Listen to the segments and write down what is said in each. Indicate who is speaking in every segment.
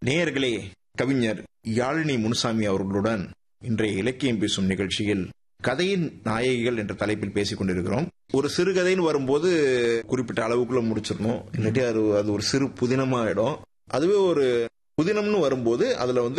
Speaker 1: நேயர்களே கவிஞர் யாழினி முனுசாமி அவர்களுடன் இன்றைய இலக்கியம் பேசும் நிகழ்ச்சியில் கதையின் நாயகிகள் என்ற தலைப்பில் பேசிக் கொண்டிருக்கிறோம் ஒரு சிறுகதைன்னு வரும்போது குறிப்பிட்ட அளவுக்குள்ள முடிச்சிடணும் இல்லாட்டி அது அது ஒரு சிறு புதினமாயிடும் அதுவே ஒரு புதினம்னு வரும்போது அதுல வந்து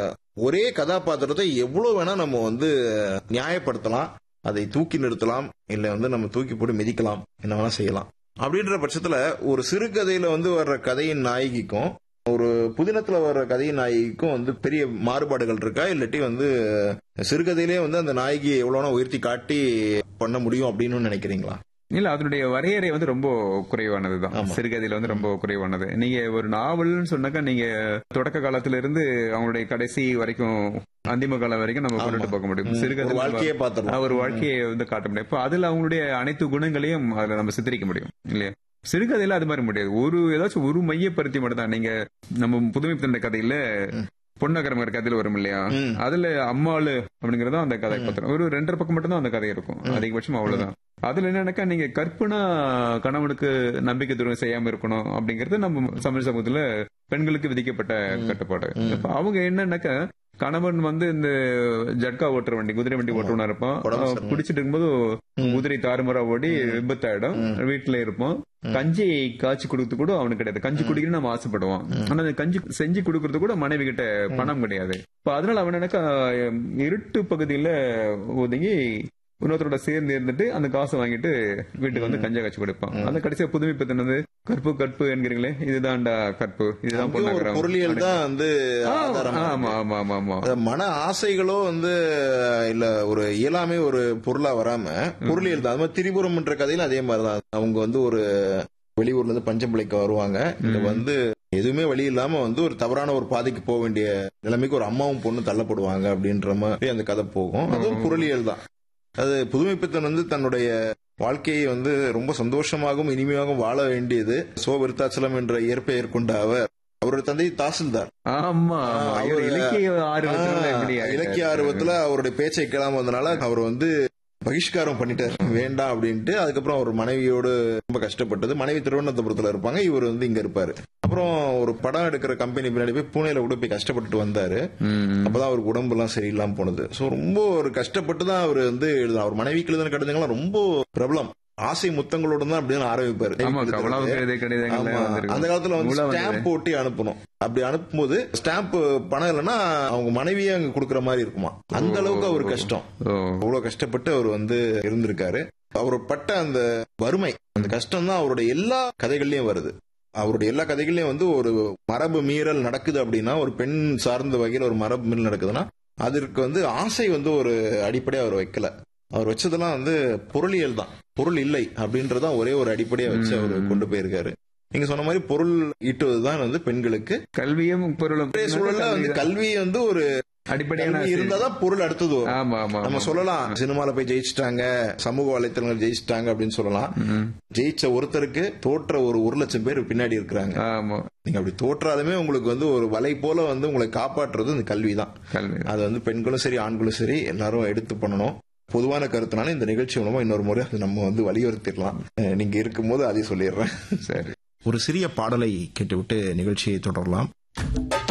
Speaker 1: ஒரே கதாபாத்திரத்தை எவ்வளவு வேணா நம்ம வந்து நியாயப்படுத்தலாம் அதை தூக்கி நிறுத்தலாம் இல்ல வந்து நம்ம தூக்கி போட்டு மிதிக்கலாம் என்ன வேணா செய்யலாம் அப்படின்ற பட்சத்துல ஒரு சிறுகதையில வந்து வர்ற கதையின் நாயகிக்கும் ஒரு புதினத்துல வர்ற கதையின் நாயகிக்கும் வந்து பெரிய மாறுபாடுகள் இருக்கா இல்லாட்டி வந்து சிறுகதையிலே வந்து அந்த நாயகியை எவ்வளவு உயர்த்தி காட்டி பண்ண முடியும் அப்படின்னு நினைக்கிறீங்களா
Speaker 2: இல்ல அதனுடைய வரையறை வந்து ரொம்ப குறைவானதுதான்
Speaker 1: ஆமா.
Speaker 2: சிறுகதையில வந்து ரொம்ப குறைவானது நீங்க ஒரு நாவல்னு சொன்னாக்கா நீங்க தொடக்க காலத்துல இருந்து அவங்களுடைய கடைசி வரைக்கும் அந்திம காலம் வரைக்கும் நம்ம
Speaker 1: ஆமா.
Speaker 2: கொண்டுட்டு போக முடியும்
Speaker 1: ஒரு
Speaker 2: சிறுகதை
Speaker 1: வாழ்க்கையே பார்த்துடலாம்
Speaker 2: ஒரு வாழ்க்கையை வந்து காட்ட முடியும் இப்ப அதுல அவங்களுடைய அனைத்து குணங்களையும் அதுல நம்ம சித்தரிக்க முடியும் இல்லையா சிறுகதையில அது மாதிரி முடியாது ஒரு ஏதாச்சும் ஒரு மையப்படுத்தி மட்டும் தான் நீங்க நம்ம புதுமை தந்த கதையில
Speaker 1: ம்.
Speaker 2: பொன்னகரமர் கதையில வரும் இல்லையா
Speaker 1: ம்.
Speaker 2: அதுல அம்மாளு அப்படிங்கறது அந்த கதை
Speaker 1: ம்.
Speaker 2: பத்திரம் ஒரு ரெண்டரை பக்கம் மட்டும் தான் அந்த கதை இருக்கும்
Speaker 1: ம்.
Speaker 2: அதிகபட்சம் அவ்வளவுதான் அதுல என்னன்னாக்கா நீங்க கற்பனா கணவனுக்கு நம்பிக்கை துரோகம் செய்யாம இருக்கணும் அப்படிங்கறது நம்ம தமிழ் சமூகத்துல பெண்களுக்கு விதிக்கப்பட்ட
Speaker 1: ம்.
Speaker 2: கட்டுப்பாடு
Speaker 1: ம்.
Speaker 2: இப்ப அவங்க என்னன்னாக்கா கணவன் வந்து இந்த ஜட்கா ஓட்டுற வண்டி குதிரை வண்டி
Speaker 1: ஆமா.
Speaker 2: ஓட்டுவனா இருப்பான்
Speaker 1: உடம்பு
Speaker 2: அவன்
Speaker 1: சரியில்லை.
Speaker 2: குடிச்சிட்டு இருக்கும்போது
Speaker 1: ம்.
Speaker 2: குதிரை தாறுமாறா ஓடி
Speaker 1: ம்.
Speaker 2: விபத்தாயிடும்
Speaker 1: ம்.
Speaker 2: வீட்டுல இருப்போம்
Speaker 1: ம்.
Speaker 2: கஞ்சி காய்ச்சி கொடுத்து கூட அவனுக்கு கிடையாது கஞ்சி
Speaker 1: ம்.
Speaker 2: குடிக்கணும்னு நம்ம ஆசைப்படுவான்
Speaker 1: ம்.
Speaker 2: ஆனா அந்த கஞ்சி செஞ்சு கொடுக்கறது கூட மனைவி கிட்ட
Speaker 1: ம்.
Speaker 2: பணம் கிடையாது இப்ப அதனால அவன் எனக்கு இருட்டு பகுதியில ஒதுங்கி இன்னொருத்தரோட சேர்ந்து இருந்துட்டு அந்த காசை வாங்கிட்டு வீட்டுக்கு வந்து
Speaker 1: ம்.
Speaker 2: கஞ்சா காய்ச்சி கொடுப்பான்
Speaker 1: ம்.
Speaker 2: அந்த கடைசியா புதுமை பத்தினது கற்பு கற்பு என்கிறீங்களே இதுதான்டா கற்பு இதுதான்
Speaker 1: அங்கேயும் ஒரு
Speaker 2: பொண்ணாகிறோம்
Speaker 1: பொருளியல் தான் வந்து ஆதாரமா
Speaker 2: ஆமா
Speaker 1: இருக்கு.
Speaker 2: ஆமா ஆமா ஆமா
Speaker 1: அத மன ஆசைகளோ வந்து இல்ல ஒரு இயலாமை ஒரு பொருளா வராம பொருளியல் தான் அது மாதிரி திரிபுரம் என்ற கதையில அதே மாதிரிதான் அவங்க வந்து ஒரு வெளியூர்ல இருந்து பஞ்சம்பிளைக்க வருவாங்க இங்க
Speaker 2: ம்.
Speaker 1: வந்து எதுவுமே வழி இல்லாம வந்து ஒரு தவறான ஒரு பாதைக்கு போக வேண்டிய நிலைமைக்கு ஒரு அம்மாவும் பொண்ணு தள்ளப்படுவாங்க அப்படின்ற மாதிரி அந்த கதை போகும் அதுவும்
Speaker 2: ம்.
Speaker 1: பொருளியல் தான் அது புதுமைப்பித்தன் வந்து தன்னுடைய வாழ்க்கையை வந்து ரொம்ப சந்தோஷமாகவும் இனிமையாகவும் வாழ வேண்டியது சோ விருத்தாச்சலம் என்ற இயற்பெயர் கொண்ட அவர் அவருடைய தந்தை தாசில்தார்
Speaker 2: ஆமா
Speaker 1: ஆ,
Speaker 2: ஆமா.
Speaker 1: அவரு-
Speaker 2: இலக்கிய ஆர்வத்துல எப்படி
Speaker 1: ஆஹ், இலக்கிய ஆர்வத்துல அவருடைய பேச்சை கேளாம வந்தனால அவர் வந்து பகிஷ்காரம் பண்ணிட்டார் வேண்டாம் அப்படின்ட்டு அதுக்கப்புறம் அவர் மனைவியோடு ரொம்ப கஷ்டப்பட்டது மனைவி திருவனந்தபுரத்துல இருப்பாங்க இவர் வந்து இங்க இருப்பாரு அப்புறம் ஒரு படம் எடுக்கிற கம்பெனி பின்னாடி போய் பூனேல கூட போய் கஷ்டப்பட்டுட்டு வந்தாரு
Speaker 2: ம்.
Speaker 1: அப்பதான் அவருக்கு உடம்பு எல்லாம் சரியில்லாம போனது சோ ரொம்ப ஒரு கஷ்டப்பட்டு தான் அவர் வந்து எழுதினார் அவர் மனைவிக்கு எழுதின கடிதங்கள்லாம் ரொம்ப பிரபலம் ஆசை முத்தங்களோட தான் அப்படின்னு ஆரம்பிப்பாரு
Speaker 2: ஆமா
Speaker 1: எழுதுறது.
Speaker 2: கவலாவுக்கு எழுதிய கடிதங்கள்ல
Speaker 1: ஆமா.
Speaker 2: வந்திருக்கு.
Speaker 1: அந்த காலத்துல வந்து
Speaker 2: நூலா வந்தது.
Speaker 1: ஸ்டாம்ப் போட்டி அனுப்பணும் அப்படி அனுப்பும்போது ஸ்டாம்ப் பணம் இல்லைன்னா அவங்க மனைவியே அங்க கொடுக்கற மாதிரி இருக்குமா அந்த அளவுக்கு அவர் கஷ்டம்
Speaker 2: ஓ.
Speaker 1: அவ்வளவு கஷ்டப்பட்டு அவர் வந்து இருந்திருக்காரு அவர் பட்ட அந்த வறுமை அந்த கஷ்டம் தான் அவருடைய எல்லா கதைகள்லயும் வருது அவருடைய எல்லா கதைகள்லயும் வந்து ஒரு மரபு மீறல் நடக்குது அப்படின்னா ஒரு பெண் சார்ந்த வகையில் ஒரு மரபு மீறல் நடக்குதுன்னா அதற்கு வந்து ஆசை வந்து ஒரு அடிப்படையா அவர் வைக்கல அவர் வச்சதெல்லாம் வந்து பொருளியல் தான் பொருள் இல்லை அப்படின்றதான் ஒரே ஒரு அடிப்படையா வச்சு அவர்
Speaker 2: ம்.
Speaker 1: கொண்டு போயிருக்காரு நீங்க சொன்ன மாதிரி பொருள் ஈட்டுவதுதான் வந்து பெண்களுக்கு
Speaker 2: கல்வியும் பொருளும்
Speaker 1: இன்றைய சூழல்ல வந்து கல்வி வந்து ஒரு
Speaker 2: அடிப்படையான
Speaker 1: கல்வி இருந்தாதான் பொருள் அடுத்தது வரும்
Speaker 2: ஆமா ஆமா
Speaker 1: நம்ம
Speaker 2: ஆமா.
Speaker 1: சொல்லலாம் சினிமால போய் ஜெயிச்சிட்டாங்க சமூக வலைத்தளங்கள் ஜெயிச்சிட்டாங்க அப்படின்னு சொல்லலாம்
Speaker 2: ம்.
Speaker 1: ஜெயிச்ச ஒருத்தருக்கு தோற்ற ஒரு ஒரு லட்சம் பேர் பின்னாடி இருக்கிறாங்க
Speaker 2: ஆமா
Speaker 1: நீங்க அப்படி தோற்றாலுமே உங்களுக்கு வந்து ஒரு வலை போல வந்து உங்களை காப்பாற்றுறது இந்த கல்வி தான்
Speaker 2: கல்வி
Speaker 1: அது வந்து பெண்களும் சரி ஆண்களும் சரி எல்லாரும் எடுத்து பண்ணணும் பொதுவான கருத்துனால இந்த நிகழ்ச்சி மூலமா இன்னொரு முறை அது நம்ம வந்து வலியுறுத்திடலாம் அஹ் நீங்க இருக்கும்போது அதையும் சொல்லிடுறேன்
Speaker 2: சரி
Speaker 1: ஒரு சிறிய பாடலை கேட்டுவிட்டு நிகழ்ச்சியை தொடரலாம்